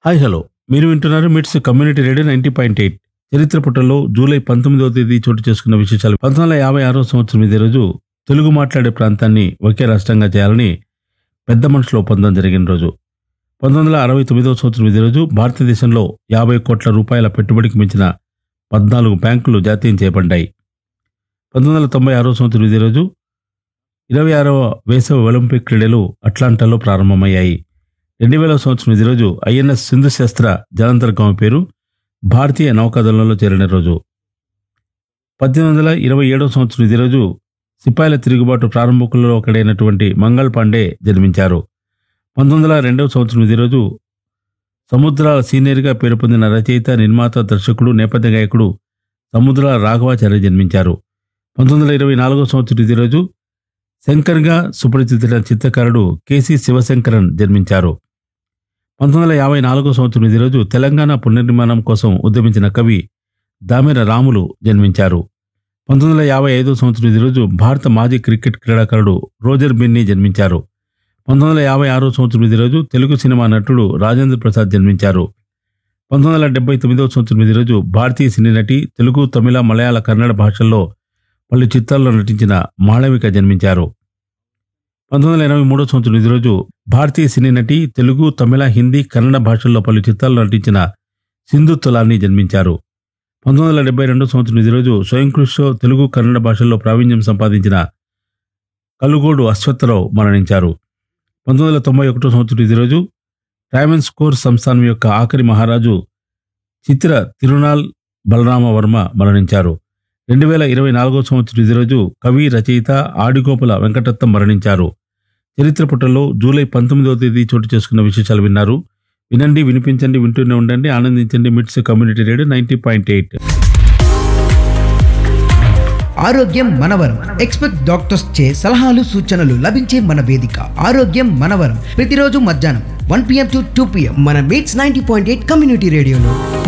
hi hello మీరు వింటున్నారు MITS community radio ninety point eight చరిత్ర పుటల్లో జూలై పంతొమ్మిదవ తేదీ చోటు చేసుకున్న విశేషాలు పంతొమ్మిది వందల యాభై ఆరో సంవత్సరం ఇదే రోజు తెలుగు మాట్లాడే ప్రాంతాన్ని ఒకే రాష్ట్రంగా చేయాలని పెద్ద మనుషుల ఒప్పందం జరిగిన రోజు పంతొమ్మిది వందల అరవై తొమ్మిదవ సంవత్సరం ఇదే రోజు భారతదేశంలో యాభై కోట్ల రూపాయల పెట్టుబడికి మించిన పద్నాలుగు బ్యాంకులు జాతీయం చేయబడ్డాయి పంతొమ్మిది వందల తొంభై ఆరో సంవత్సరం ఇదే రోజు ఇరవై ఆరవ వేసవి ఒలింపిక్ క్రీడలు అట్లాంటాలో ప్రారంభమయ్యాయి రెండు వేల సంవత్సరం ఇది రోజు ఐఎన్ఎస్ సింధు శస్త్ర జలంతర్గామి పేరు భారతీయ నౌకాదళంలో చేరిన రోజు పద్దెనిమిది వందల ఇరవై ఏడవ సంవత్సరం ఇది రోజు సిపాయిల తిరుగుబాటు ప్రారంభకులలో ఒకడైనటువంటి మంగళ్ పాండే జన్మించారు పంతొమ్మిది వందల రెండవ సంవత్సరం ఇది రోజు సముద్రాల సీనియర్గా పేరు పొందిన రచయిత నిర్మాత దర్శకుడు నేపథ్య గాయకుడు సముద్రాల రాఘవాచార్య జన్మించారు పంతొమ్మిది వందల ఇరవై నాలుగవ సంవత్సరం ఇది రోజు శంకర్గా సుపరిచితుడైన చిత్రకారుడు కెసి శివశంకరన్ జన్మించారు పంతొమ్మిది వందల యాభై నాలుగో సంవత్సరం ఇదే రోజు తెలంగాణ పునర్నిర్మాణం కోసం ఉద్యమించిన కవి దామెర రాములు జన్మించారు పంతొమ్మిది వందల యాభై ఐదో సంవత్సరం ఇదే రోజు భారత మాజీ క్రికెట్ క్రీడాకారుడు రోజర్ బిన్నీ జన్మించారు పంతొమ్మిది వందల యాభై ఆరో సంవత్సరం ఇదే రోజు తెలుగు సినిమా నటుడు రాజేంద్ర ప్రసాద్ జన్మించారు పంతొమ్మిది వందల డెబ్బై తొమ్మిదవ సంవత్సరం ఇదే రోజు భారతీయ సినీ నటి తెలుగు తమిళ మలయాళ కన్నడ భాషల్లో పలు చిత్రాల్లో నటించిన మాళవిక జన్మించారు పంతొమ్మిది వందల ఎనభై మూడో సంవత్సరం ఇదే రోజు భారతీయ సినీ నటి తెలుగు తమిళ హిందీ కన్నడ భాషల్లో పలు చిత్రాల్లో నటించిన సింధు తులాని జన్మించారు పంతొమ్మిది వందల డెబ్బై రెండో సంవత్సరం ఇదే రోజు స్వయం కృషితో తెలుగు కన్నడ భాషల్లో ప్రావీణ్యం సంపాదించిన కలుగోడు అశ్వత్థరావు మరణించారు పంతొమ్మిది వందల తొంభై ఒకటో సంవత్సరం ఇదే రోజు ట్రావెన్ స్కోర్ సంస్థానం యొక్క ఆఖరి మహారాజు చిత్ర తిరునాల్ బలరామ వర్మ మరణించారు రెండు వేల ఇరవై నాలుగో సంవత్సరం ఇదే రోజు కవి రచయిత ఆడిగోపుల వెంకటత్తం మరణించారు చరిత్ర పుటల్లో జూలై పంతొమ్మిదవ తేదీ చోటు చేసుకున్న విశేషాలు విన్నారు వినండి వినిపించండి వింటూనే ఉండండి ఆనందించండి MITS community radio ninety point eight ఆరోగ్యం మనవరం ఎక్స్పెక్ట్ డాక్టర్స్ చే సలహాలు సూచనలు లభించే మన వేదిక ఆరోగ్యం మనవరం ప్రతిరోజు మధ్యాహ్నం one PM to two PM మన MITS ninety point eight community రేడియోలో